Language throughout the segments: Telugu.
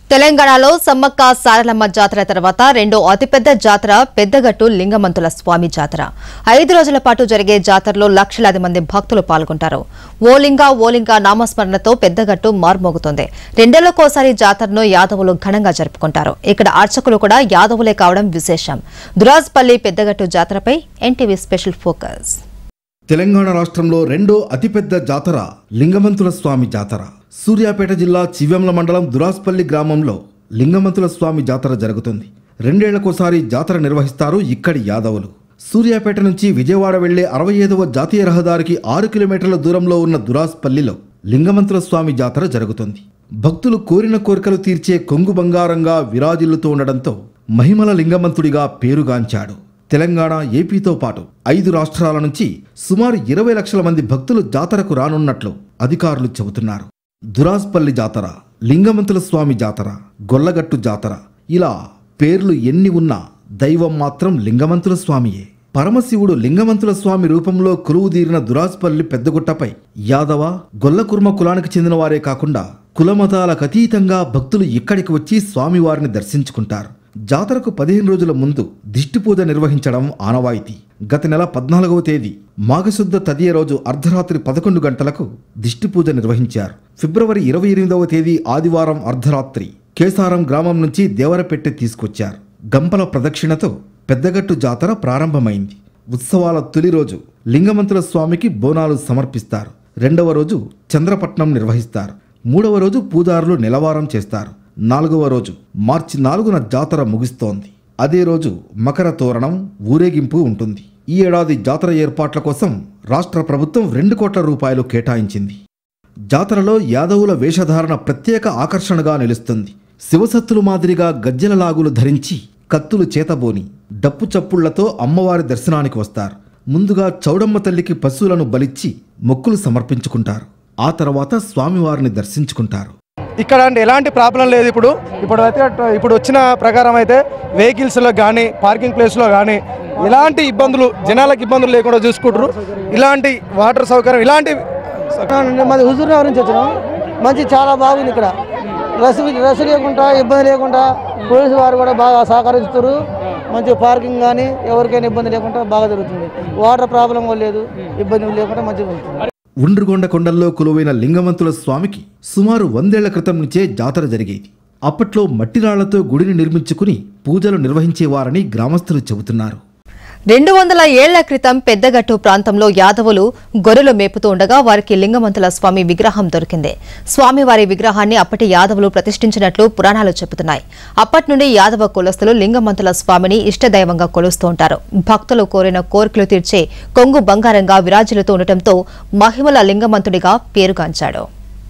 తెలంగాణలో సమ్మక్క సారలమ్మ జాతర తర్వాత రెండో అతిపెద్ద జాతర పెద్దగట్టు లింగమంతుల స్వామి జాతర ఐదు రోజుల పాటు జరిగే జాతరలో లక్షలాది మంది భక్తులు పాల్గొంటారు ఓలింగ ఓలింగ నామస్మరణతో పెద్దగట్టు మార్మోగుతోంది రెండేళ్లకోసారి జాతరను యాదవులు ఘనంగా జరుపుకుంటారు ఇక్కడ అర్చకులు కూడా యాదవులే కావడం విశేషం దురాజ్పల్లి పెద్దగట్టు జాతరపై ఎన్టీవీ స్పెషల్ ఫోకస్ తెలంగాణ రాష్ట్రంలో రెండో అతిపెద్ద జాతర లింగమంతుల స్వామి జాతర సూర్యాపేట జిల్లా చివ్యంల మండలం దురాస్పల్లి గ్రామంలో లింగమంతుల స్వామి జాతర జరుగుతుంది రెండేళ్లకోసారి జాతర నిర్వహిస్తారు ఇక్కడి యాదవులు సూర్యాపేట నుంచి విజయవాడ వెళ్లే అరవై ఐదవ జాతీయ రహదారికి ఆరు కిలోమీటర్ల దూరంలో ఉన్న దురాస్పల్లిలో లింగమంతుల స్వామి జాతర జరుగుతుంది భక్తులు కోరిన కోరికలు తీర్చే కొంగు బంగారంగా విరాజిల్లుతూ ఉండడంతో మహిమల లింగమంతుడిగా పేరుగాంచాడు తెలంగాణ ఏపీతో పాటు ఐదు రాష్ట్రాల నుంచి సుమారు ఇరవై లక్షల మంది భక్తులు జాతరకు రానున్నట్లు అధికారులు చెబుతున్నారు దురాస్పల్లి జాతర లింగమంతుల స్వామి జాతర గొల్లగట్టు జాతర ఇలా పేర్లు ఎన్ని ఉన్నా దైవం మాత్రం లింగమంతుల స్వామియే పరమశివుడు లింగమంతుల స్వామి రూపంలో కొలువుదీరిన దురాస్పల్లి పెద్దగుట్టపై యాదవ గొల్లకుర్మ కులానికి చెందిన వారే కాకుండా కులమతాలకు అతీతంగా భక్తులు ఇక్కడికి వచ్చి స్వామివారిని దర్శించుకుంటారు జాతరకు పదిహేను రోజుల ముందు దిష్టి పూజ నిర్వహించడం ఆనవాయితీ గత నెల పద్నాలుగవ తేదీ మాఘశుద్ధ తదియ రోజు అర్ధరాత్రి పదకొండు గంటలకు దిష్టి పూజ నిర్వహించారు ఫిబ్రవరి ఇరవై ఎనిమిదవ తేదీ ఆదివారం అర్ధరాత్రి కేసారం గ్రామం నుంచి దేవరపెట్టె తీసుకొచ్చారు గంపల ప్రదక్షిణతో పెద్దగట్టు జాతర ప్రారంభమైంది ఉత్సవాల తొలి రోజు లింగమంతుల స్వామికి బోనాలు సమర్పిస్తారు రెండవ రోజు చంద్రపట్నం నిర్వహిస్తారు మూడవ రోజు పూజారులు నిలవారం చేస్తారు నాలుగవ రోజు మార్చి నాలుగున జాతర ముగుస్తోంది అదే రోజు మకర తోరణం ఊరేగింపు ఉంటుంది ఈ ఏడాది జాతర ఏర్పాట్ల కోసం రాష్ట్ర ప్రభుత్వం రెండు కోట్ల రూపాయలు కేటాయించింది జాతరలో యాదవుల వేషధారణ ప్రత్యేక ఆకర్షణగా నిలుస్తుంది శివసత్తులు మాదిరిగా గజ్జెల లాగులు ధరించి కత్తులు చేతబోని డప్పు చప్పుళ్లతో అమ్మవారి దర్శనానికి వస్తారు ముందుగా చౌడమ్మ తల్లికి పశువులను బలిచ్చి మొక్కులు సమర్పించుకుంటారు ఆ తర్వాత స్వామివారిని దర్శించుకుంటారు ఇక్కడ అంటే ఎలాంటి ప్రాబ్లం లేదు ఇప్పుడు ఇప్పుడు అయితే ఇప్పుడు వచ్చిన ప్రకారం అయితే వెహికల్స్లో కానీ పార్కింగ్ ప్లేస్లో కానీ ఎలాంటి ఇబ్బందులు జనాలకు ఇబ్బందులు లేకుండా చూసుకుంటారు ఇలాంటి వాటర్ సౌకర్యం ఇలాంటి మాది హుజూర్ నగర్ నుంచి వచ్చినాం మంచి చాలా బాగుంది ఇక్కడ రసు రసు లేకుండా ఇబ్బంది లేకుండా పోలీసు వారు కూడా బాగా సహకరిస్తారు మంచి పార్కింగ్ కానీ ఎవరికైనా ఇబ్బంది లేకుండా బాగా జరుగుతుంది వాటర్ ప్రాబ్లం కూడా లేదు ఇబ్బంది లేకుండా మంచిగా ఉంటుంది ఉండ్రుగొండ కొండల్లో కొలువైన లింగమంతుల స్వామికి సుమారు వందేళ్ల క్రితం నుంచే జాతర జరిగేది అప్పట్లో మట్టిరాళ్లతో గుడిని నిర్మించుకుని పూజలు నిర్వహించేవారని గ్రామస్తులు చెబుతున్నారు రెండు వందల ఏళ్ల క్రితం పెద్దగట్టు ప్రాంతంలో యాదవులు గొర్రెలు మేపుతూ ఉండగా వారికి లింగమంతుల స్వామి విగ్రహం దొరికింది స్వామివారి విగ్రహాన్ని అప్పటి యాదవులు ప్రతిష్ఠించినట్లు పురాణాలు చెబుతున్నాయి అప్పటి నుండి యాదవ కులస్తులు లింగమంతుల స్వామిని ఇష్టదైవంగా కొలుస్తూ ఉంటారు భక్తులు కోరిన కోరికలు తీర్చే కొంగు బంగారంగా విరాజిల్లుతూ ఉండటంతో మహిమల లింగమంతుడిగా పేరుగాంచాడు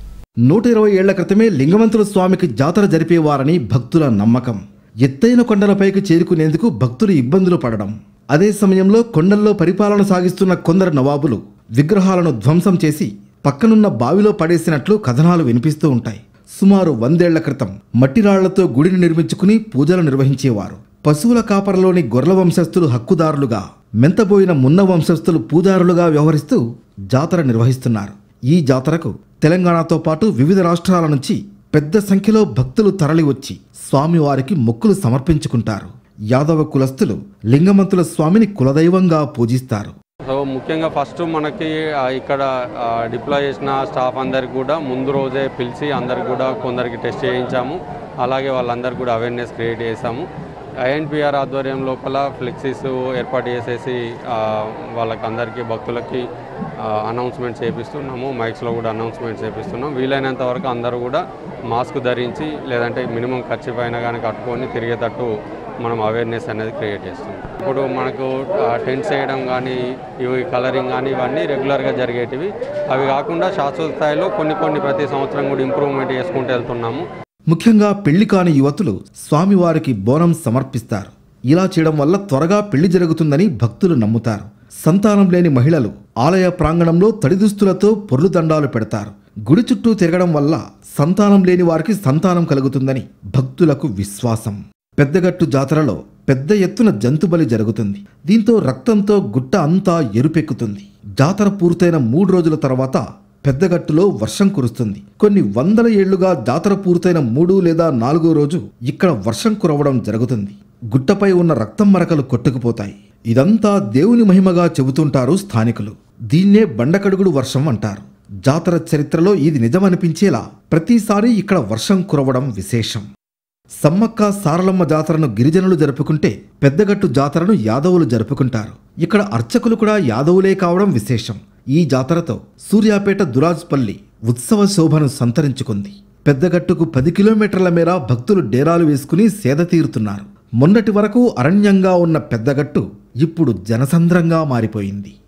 నూట ఇరవై ఏళ్ల క్రితమే లింగమంతుల స్వామికి జాతర జరిపేవారని భక్తుల నమ్మకం ఎత్తైన కొండలపైకి చేరుకునేందుకు భక్తులు ఇబ్బందులు పడడం అదే సమయంలో కొండల్లో పరిపాలన సాగిస్తున్న కొందరు నవాబులు విగ్రహాలను ధ్వంసం చేసి పక్కనున్న బావిలో పడేసినట్లు కథనాలు వినిపిస్తూ ఉంటాయి సుమారు వందేళ్ల క్రితం మట్టిరాళ్లతో గుడిని నిర్మించుకుని పూజలు నిర్వహించేవారు పశువుల కాపరలోని గొర్రెల వంశస్థులు హక్కుదారులుగా మెంతబోయిన మున్న వంశస్థులు పూజారులుగా వ్యవహరిస్తూ జాతర నిర్వహిస్తున్నారు ఈ జాతరకు తెలంగాణతో పాటు వివిధ రాష్ట్రాల నుంచి పెద్ద సంఖ్యలో భక్తులు తరలివచ్చి స్వామివారికి మొక్కులు సమర్పించుకుంటారు యాదవ కులస్తులు లింగమంతుల స్వామిని కులదైవంగా పూజిస్తారు సో ముఖ్యంగా ఫస్ట్ మనకి ఆ, ఇక్కడ డిప్లాయ్ చేసిన స్టాఫ్ అందరికి కూడా ముందు రోజే పిలిచి అందరికి కూడా కొందరికి టెస్ట్ చేయించాము అలాగే వాళ్ళందరికీ కూడా అవేర్నెస్ క్రియేట్ చేశాము ఐఎన్పిఆర్ ఆధ్వర్యం లోపల ఫ్లెక్సీస్ ఏర్పాటు చేసేసి ఆ, వాళ్ళకి అందరికీ భక్తులకి అనౌన్స్మెంట్ చేపిస్తున్నాము మైక్స్లో కూడా అనౌన్స్మెంట్ చేపిస్తున్నాం వీలైనంత వరకు అందరూ కూడా మాస్క్ ధరించి లేదంటే మినిమం ఖర్చు పైన కానీ కట్టుకొని తిరిగేటట్టు మనం అవేర్నెస్ అనేది క్రియేట్ చేస్తున్నాం ఇప్పుడు మనకు టెంట్స్ వేయడం కానీ ఇవి కలరింగ్ కానీ ఇవన్నీ రెగ్యులర్గా జరిగేటివి అవి కాకుండా శాశ్వత స్థాయిలో కొన్ని కొన్ని ప్రతి సంవత్సరం కూడా ఇంప్రూవ్మెంట్ చేసుకుంటూ వెళ్తున్నాము ముఖ్యంగా పెళ్లి కాని యువతులు స్వామివారికి బోనం సమర్పిస్తారు ఇలా చేయడం వల్ల త్వరగా పెళ్లి జరుగుతుందని భక్తులు నమ్ముతారు సంతానం లేని మహిళలు ఆలయ ప్రాంగణంలో తడిదుస్తులతో పొర్లు దండాలు పెడతారు గుడి చుట్టూ తిరగడం వల్ల సంతానం లేని వారికి సంతానం కలుగుతుందని భక్తులకు విశ్వాసం పెద్దగట్టు జాతరలో పెద్ద ఎత్తున జంతుబలి జరుగుతుంది దీంతో రక్తంతో గుట్ట అంతా ఎరుపెక్కుతుంది జాతర పూర్తయిన మూడు రోజుల తర్వాత పెద్దగట్టులో వర్షం కురుస్తుంది కొన్ని వందల ఏళ్లుగా జాతర పూర్తయిన మూడు లేదా నాలుగో రోజు ఇక్కడ వర్షం కురవడం జరుగుతుంది గుట్టపై ఉన్న రక్తం మరకలు కొట్టుకుపోతాయి ఇదంతా దేవుని మహిమగా చెబుతుంటారు స్థానికులు దీన్నే బండకడుగుడు వర్షం అంటారు జాతర చరిత్రలో ఇది నిజమనిపించేలా ప్రతిసారి ఇక్కడ వర్షం కురవడం విశేషం సమ్మక్క సారలమ్మ జాతరను గిరిజనులు జరుపుకుంటే పెద్దగట్టు జాతరను యాదవులు జరుపుకుంటారు ఇక్కడ అర్చకులు కూడా యాదవులే కావడం విశేషం ఈ జాతరతో సూర్యాపేట దురాజ్పల్లి ఉత్సవ శోభను సంతరించుకుంది పెద్దగట్టుకు పది కిలోమీటర్ల మేర భక్తులు డేరాలు వేసుకుని సేద తీరుతున్నారు మొన్నటి వరకు అరణ్యంగా ఉన్న పెద్దగట్టు ఇప్పుడు జనసంద్రంగా మారిపోయింది